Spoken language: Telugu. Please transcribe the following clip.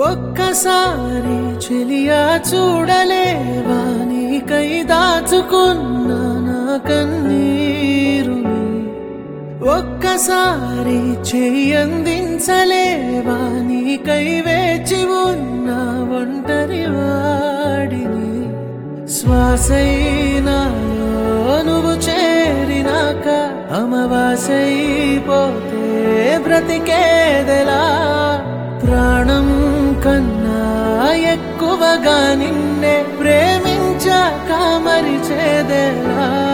ఒక్కసారి చెలియా చూడలేవా నీకై దాచుకున్న నా కన్నీరుని ఒక్కసారి చెయ్యందించలేవా నీకై వేచి ఉన్న ఒంటరి వాడిని శ్వాసైనాలో నువ్వు చేరినాక అమవాసైపోతే బ్రతికేదెలా ప్రాణం కన్నా ఎక్కువగా నిన్నే ప్రేమించాక మరిచేదెలా